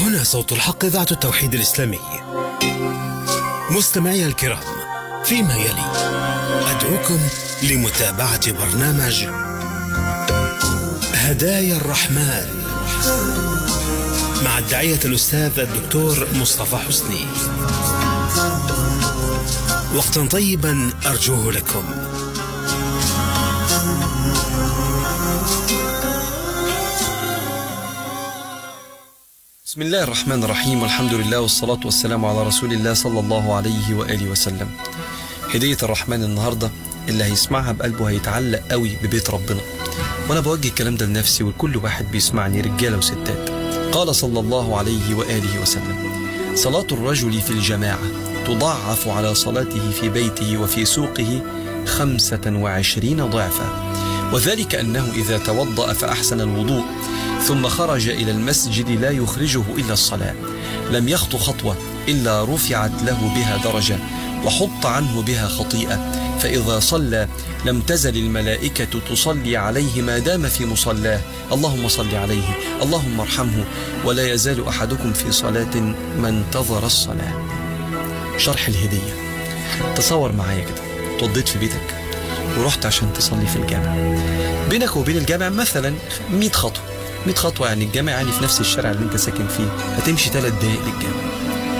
هنا صوت الحق إذاعة التوحيد الإسلامي مستمعي الكرام فيما يلي أدعوكم لمتابعة برنامج هدايا الرحمن مع الداعية الأستاذ الدكتور مصطفى حسني وقتا طيبا أرجوه لكم بسم الله الرحمن الرحيم والحمد لله والصلاة والسلام على رسول الله صلى الله عليه وآله وسلم هدية الرحمن النهاردة اللي هيسمعها بقلبه هيتعلق قوي ببيت ربنا وانا بوجه الكلام ده لنفسي ولكل واحد بيسمعني رجالة وستات قال صلى الله عليه وآله وسلم صلاة الرجل في الجماعة تضاعف على صلاته في بيته وفي سوقه خمسة وعشرين ضعفا وذلك أنه إذا توضأ فأحسن الوضوء ثم خرج إلى المسجد لا يخرجه إلا الصلاة لم يخط خطوة إلا رفعت له بها درجة وحط عنه بها خطيئة فإذا صلى لم تزل الملائكة تصلي عليه ما دام في مصلاه اللهم صل عليه اللهم ارحمه ولا يزال أحدكم في صلاة ما انتظر الصلاة شرح الهدية تصور معايا كده توضيت في بيتك ورحت عشان تصلي في الجامع بينك وبين الجامع مثلا 100 خطوة 100 خطوة يعني الجامع يعني في نفس الشارع اللي انت ساكن فيه هتمشي 3 دقايق للجامع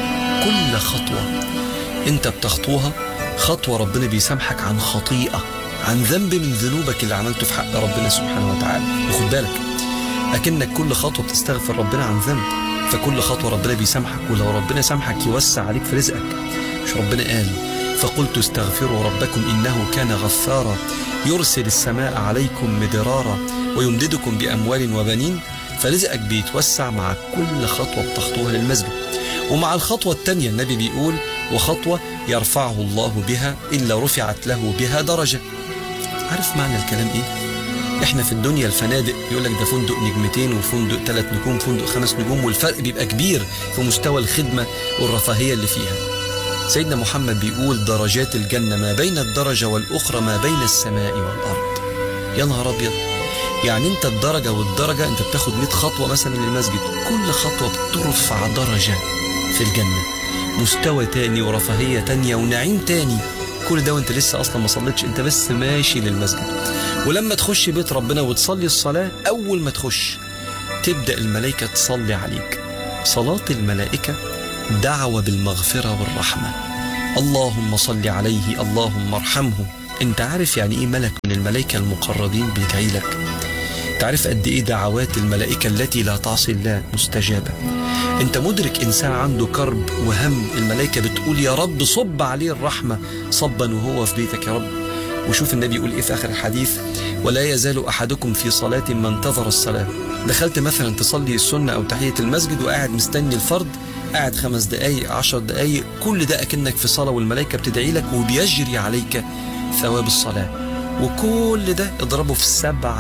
كل خطوة انت بتخطوها خطوة ربنا بيسامحك عن خطيئة عن ذنب من ذنوبك اللي عملته في حق ربنا سبحانه وتعالى وخد بالك أكنك كل خطوة بتستغفر ربنا عن ذنب فكل خطوة ربنا بيسامحك ولو ربنا سامحك يوسع عليك في رزقك مش ربنا قال فقلت استغفروا ربكم إنه كان غفارا يرسل السماء عليكم مدرارا ويمددكم بأموال وبنين فرزقك بيتوسع مع كل خطوة بتخطوها للمسجد ومع الخطوة التانية النبي بيقول وخطوة يرفعه الله بها إلا رفعت له بها درجة عارف معنى الكلام إيه؟ إحنا في الدنيا الفنادق يقول لك ده فندق نجمتين وفندق ثلاث نجوم فندق خمس نجوم والفرق بيبقى كبير في مستوى الخدمة والرفاهية اللي فيها سيدنا محمد بيقول درجات الجنة ما بين الدرجة والأخرى ما بين السماء والأرض يا نهار أبيض يعني انت الدرجة والدرجة انت بتاخد 100 خطوة مثلا للمسجد كل خطوة بترفع درجة في الجنة مستوى تاني ورفاهية تانية ونعيم تاني كل ده وانت لسه اصلا ما صليتش انت بس ماشي للمسجد ولما تخش بيت ربنا وتصلي الصلاة اول ما تخش تبدأ الملائكة تصلي عليك صلاة الملائكة دعوة بالمغفرة والرحمة اللهم صل عليه اللهم ارحمه انت عارف يعني ايه ملك من الملائكة المقربين بيدعي لك تعرف قد ايه دعوات الملائكة التي لا تعصي الله مستجابة انت مدرك انسان عنده كرب وهم الملائكة بتقول يا رب صب عليه الرحمة صبا وهو في بيتك يا رب وشوف النبي يقول ايه في اخر الحديث ولا يزال احدكم في صلاة ما انتظر الصلاة دخلت مثلا تصلي السنة او تحية المسجد وقاعد مستني الفرض قاعد خمس دقايق عشر دقايق كل ده اكنك في صلاة والملائكة بتدعي لك وبيجري عليك ثواب الصلاة وكل ده اضربه في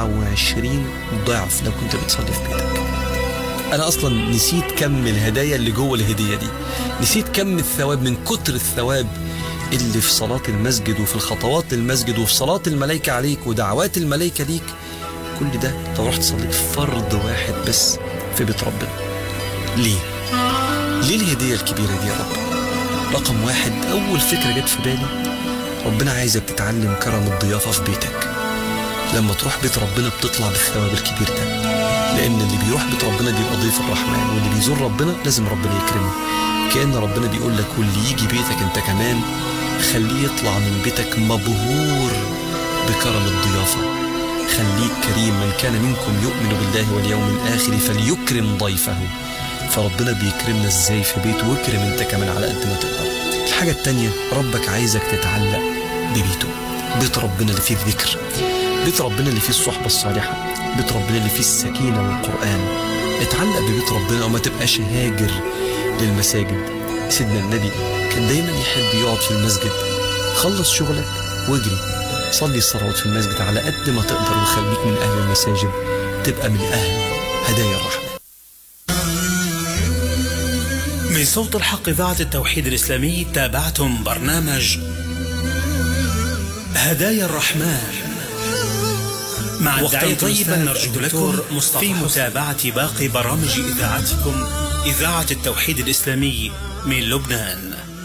27 ضعف لو كنت بتصلي في بيتك انا اصلا نسيت كم الهدايا اللي جوه الهديه دي نسيت كم الثواب من كتر الثواب اللي في صلاه المسجد وفي الخطوات للمسجد وفي صلاه الملائكه عليك ودعوات الملائكه ليك كل ده لو رحت صليت فرض واحد بس في بيت ربنا ليه ليه الهديه الكبيره دي يا رب رقم واحد اول فكره جت في بالي ربنا عايزك تتعلم كرم الضيافه في بيتك لما تروح بيت ربنا بتطلع بالثواب الكبير ده لان اللي بيروح بيت ربنا بيبقى ضيف الرحمن واللي بيزور ربنا لازم ربنا يكرمه كأن ربنا بيقول لك واللي يجي بيتك انت كمان خليه يطلع من بيتك مبهور بكرم الضيافة خليك كريم من كان منكم يؤمن بالله واليوم الآخر فليكرم ضيفه فربنا بيكرمنا ازاي في بيته واكرم انت كمان على قد ما تقدر الحاجة التانية ربك عايزك تتعلق ببيته بيت ربنا اللي فيه الذكر بيت ربنا اللي فيه الصحبة الصالحة بيت ربنا اللي فيه السكينة والقرآن اتعلق ببيت ربنا وما تبقاش هاجر للمساجد سيدنا النبي كان دايما يحب يقعد في المسجد خلص شغلك واجري صلي الصلوات في المسجد على قد ما تقدر وخليك من أهل المساجد تبقى من أهل هدايا الرحمة من صوت الحق إذاعة التوحيد الإسلامي تابعتم برنامج هدايا الرحمن مع وقتا الداعية طيبا طيبا نرجو نرجو لكم لكم في في متابعة باقي برامج إذاعتكم إذاعة التوحيد الإسلامي من لبنان